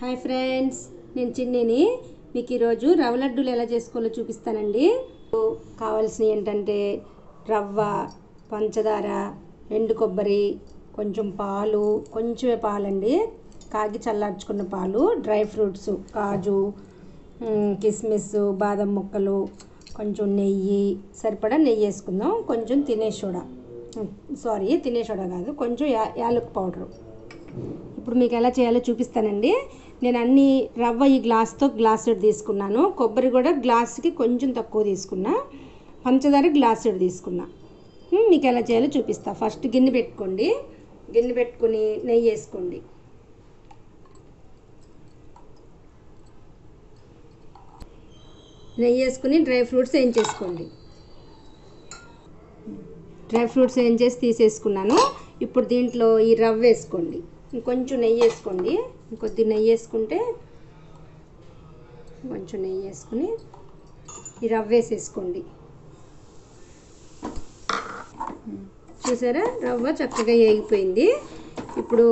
hi friends నేను చిన్నిని మీకు ఈరోజు రవ్వ లడ్డూలు ఎలా చేసుకోవాలో చూపిస్తానండి కావాల్సినవి ఏంటంటే రవ్వ పంచదార ఎండు కొబ్బరి కొంచెం పాలు కొంచెమే పాలండి కాగి చల్లార్చుకున్న పాలు డ్రై ఫ్రూట్స్ కాజు మ్, కిస్మిస్ బాదం ముక్కలు కొంచెం నెయ్యి సరిపడా నెయ్యి వేసుకుందాం కొంచెం తినే సోడా సారీ తినే సోడా కాదు కొంచెం యా యాలక్ పౌడరు ఇప్పుడు మీకు ఎలా చేయాలో చూపిస్తానండి నేను అన్ని రవ్వ ఈ గ్లాస్తో గ్లాస్ తీసుకున్నాను కొబ్బరి కూడా గ్లాస్కి కొంచెం తక్కువ తీసుకున్నా పంచదార గ్లాస్ తీసుకున్నా ఉమ్, మీకు ఎలా చేయాలో చూపిస్తా ఫస్ట్ గిన్నె పెట్టుకోండి గిన్నె పెట్టుకుని నెయ్యి వేసుకోండి నెయ్యి వేసుకుని డ్రై ఫ్రూట్స్ ఏం చేసుకోండి డ్రై ఫ్రూట్స్ ఏం చేసి తీసేసుకున్నాను ఇప్పుడు దీంట్లో ఈ రవ్వ వేసుకోండి ఇంకొంచెం నెయ్యి వేసుకోండి ఇంకొద్ది నెయ్యి వేసుకుంటే కొంచెం నెయ్యి వేసుకుని ఈ రవ్వ వేసేసుకోండి చూసారా రవ్వ చక్కగా వేగిపోయింది ఇప్పుడు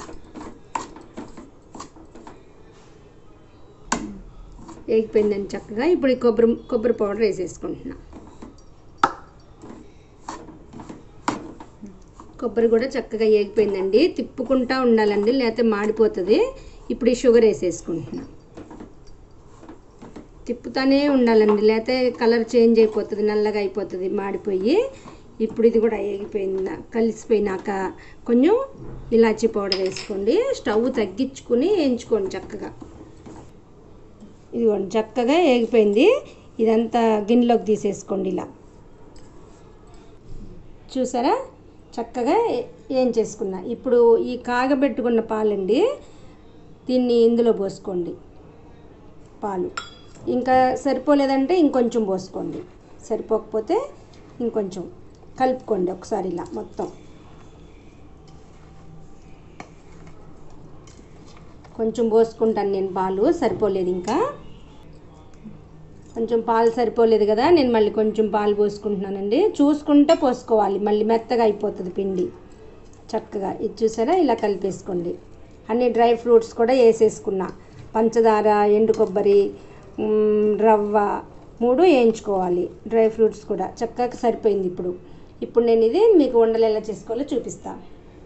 వేగిపోయిందని చక్కగా ఇప్పుడు ఈ కొబ్బరి కొబ్బరి పౌడర్ వేసేసుకుంటున్నా కొబ్బరి కూడా చక్కగా వేగిపోయిందండి తిప్పుకుంటా ఉండాలండి లేకపోతే మాడిపోతుంది ఇప్పుడు ఈ షుగర్ వేసేసుకుంటున్నా తిప్పుతానే ఉండాలండి లేకపోతే కలర్ చేంజ్ అయిపోతుంది నల్లగా అయిపోతుంది మాడిపోయి ఇప్పుడు ఇది కూడా వేగిపోయింది కలిసిపోయినాక కొంచెం ఇలాచీ పౌడర్ వేసుకోండి స్టవ్ తగ్గించుకుని వేయించుకోండి చక్కగా ఇదిగోండి చక్కగా వేగిపోయింది ఇదంతా గిన్నెలోకి తీసేసుకోండి ఇలా చూసారా చక్కగా ఏ- ఏం చేసుకున్నా ఇప్పుడు ఈ కాగబెట్టుకున్న పాలండి దీన్ని ఇందులో పోసుకోండి పాలు ఇంకా సరిపోలేదంటే ఇంకొంచెం పోసుకోండి సరిపోకపోతే ఇంకొంచెం కలుపుకోండి ఒకసారి ఇలా మొత్తం కొంచెం పోసుకుంటాను నేను పాలు సరిపోలేదు ఇంకా కొంచెం పాలు సరిపోలేదు కదా నేను మళ్ళీ కొంచెం పాలు పోసుకుంటున్నానండి చూసుకుంటే పోసుకోవాలి మళ్ళీ మెత్తగా అయిపోతుంది పిండి చక్కగా ఇది చూసారా ఇలా కలిపేసుకోండి అన్ని డ్రై ఫ్రూట్స్ కూడా వేసేసుకున్నా పంచదార ఎండు కొబ్బరి మ్, రవ్వ మూడు వేయించుకోవాలి డ్రై ఫ్రూట్స్ కూడా చక్కగా సరిపోయింది ఇప్పుడు ఇప్పుడు నేను ఇది మీకు ఉండలు ఎలా చేసుకోవాలో చూపిస్తాను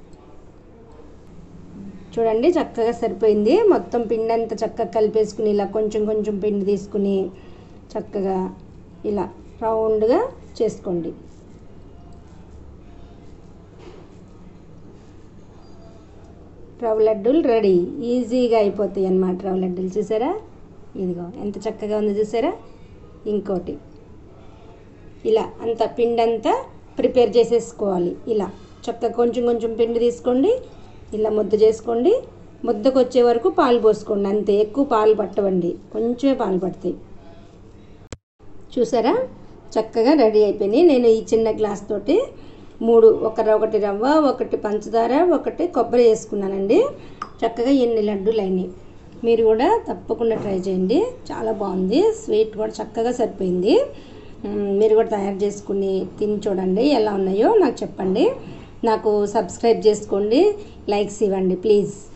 చూడండి చక్కగా సరిపోయింది మొత్తం పిండి అంతా చక్కగా కలిపేసుకుని ఇలా కొంచెం కొంచెం పిండి తీసుకుని చక్కగా ఇలా రౌండ్గా చేసుకోండి రవ్వ లడ్డూలు రెడీ ఈజీగా అయిపోతాయి అన్నమాట రవ్వ లడ్డూలు చూసారా ఇదిగో ఎంత చక్కగా ఉందో చూసారా ఇంకోటి ఇలా అంత పిండి అంతా ప్రిపేర్ చేసేసుకోవాలి ఇలా చక్కగా కొంచెం కొంచెం పిండి తీసుకోండి ఇలా ముద్ద చేసుకోండి ముద్దకు వచ్చే వరకు పాలు పోసుకోండి అంతే ఎక్కువ పాలు పట్టవండి కొంచెమే పాలు పడతాయి చూసారా చక్కగా రెడీ అయిపోయినాయి నేను ఈ చిన్న గ్లాస్ తోటి మూడు ఒక ఒకటి రవ్వ ఒకటి పంచదార ఒకటి కొబ్బరి వేసుకున్నానండి చక్కగా ఎన్ని లడ్డూలు అయినాయి మీరు కూడా తప్పకుండా ట్రై చేయండి చాలా బాగుంది స్వీట్ కూడా చక్కగా సరిపోయింది మ్, మీరు కూడా తయారు చేసుకుని తిని చూడండి ఎలా ఉన్నాయో నాకు చెప్పండి నాకు సబ్స్క్రైబ్ చేసుకోండి లైక్స్ ఇవ్వండి ప్లీజ్